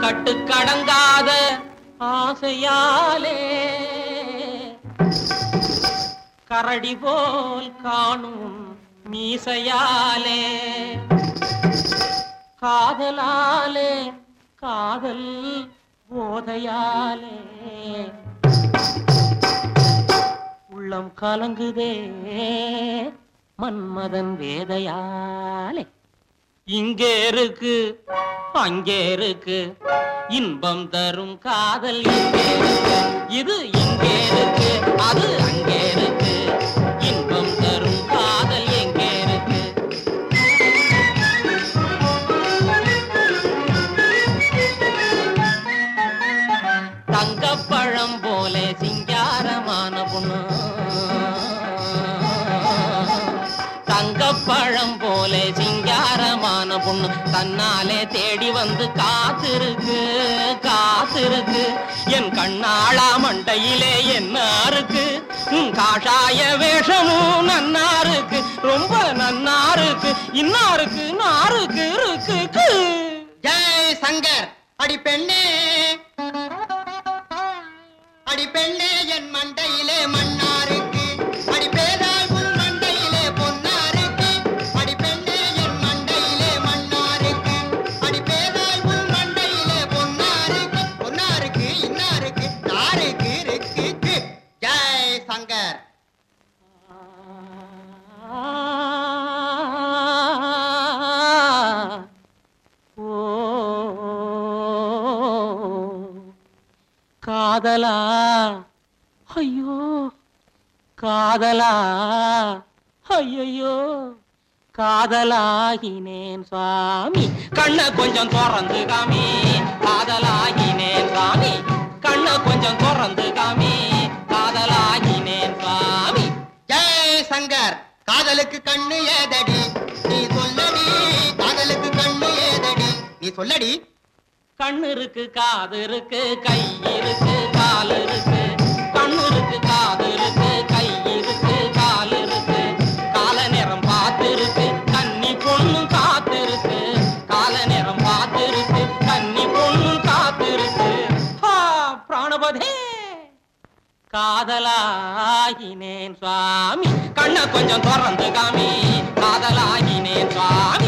கட்டுக்கடங்காத ஆசையாலே கரடி போல் காணும் மீசையாலே காதலாலே காதல் போதையாலே உள்ளம் கலங்குதே மன்மதன் வேதையாலே இங்கே இருக்கு அங்கே இருக்கு இன்பம் தரும் காதல் இங்கே இருக்கு இது இங்கே இருக்கு அது அங்கே இருக்கு இன்பம் தரும் காதல் எங்கே இருக்கு தங்கப்பழம் போல சிங்காரமான பொண்ணு தங்கப்பழம் போல சிங்காரமான பொண்ணு தன்னாலே தேடி வந்து காத்திருக்கு காத்திருக்கு என் கண்ணாளா மண்டையிலே என்ன இருக்கு உன் காஷாய வேஷமும் நன்னா இருக்கு ரொம்ப நன்னா இருக்கு இன்னாருக்கு நாருக்கு இருக்கு ஜெய் சங்கர் அடி பெண்ணே அடி பெண்ணே என் மண்டையிலே மண்ணாருக்கு அடி பேதாய் உன் மண்டையிலே பொன்னாருக்கு அடி பெண்ணே என் மண்டையிலே மண்ணாருக்கு அடி பேதாய் உன் மண்டையிலே பொன்னாருக்கு பொன்னாருக்கு இன்னாருக்கு நாருக்கு இருக்கு ஜெய் சங்கர் ஓ காதலா ஐயோ காதலா ஐயோ காதலாகினேன் சுவாமி கண்ண கொஞ்சம் திறந்து காமி காதலாகினேன் சுவாமி கண்ண கொஞ்சம் திறந்து காமி காதலாகினேன் சுவாமி ஜெய் சங்கர் காதலுக்கு கண்ணு ஏதடி நீ சொல்லடி காதலுக்கு கண்ணு ஏதடி நீ சொல்லடி கண்ணு இருக்கு காது இருக்கு கை இருக்கு கால் இருக்கு கண்ணு இருக்கு காது இருக்கு கை இருக்கு கால் இருக்கு கால நேரம் பார்த்து இருக்கு கன்னி பொண்ணும் காத்து இருக்கு கால நேரம் பார்த்து இருக்கு கன்னி பொண்ணும் காத்து இருக்கு ஆ, பிராணபதே காதலாகினேன் சுவாமி கண்ண கொஞ்சம் திறந்து காமி காதலாகினேன் சுவாமி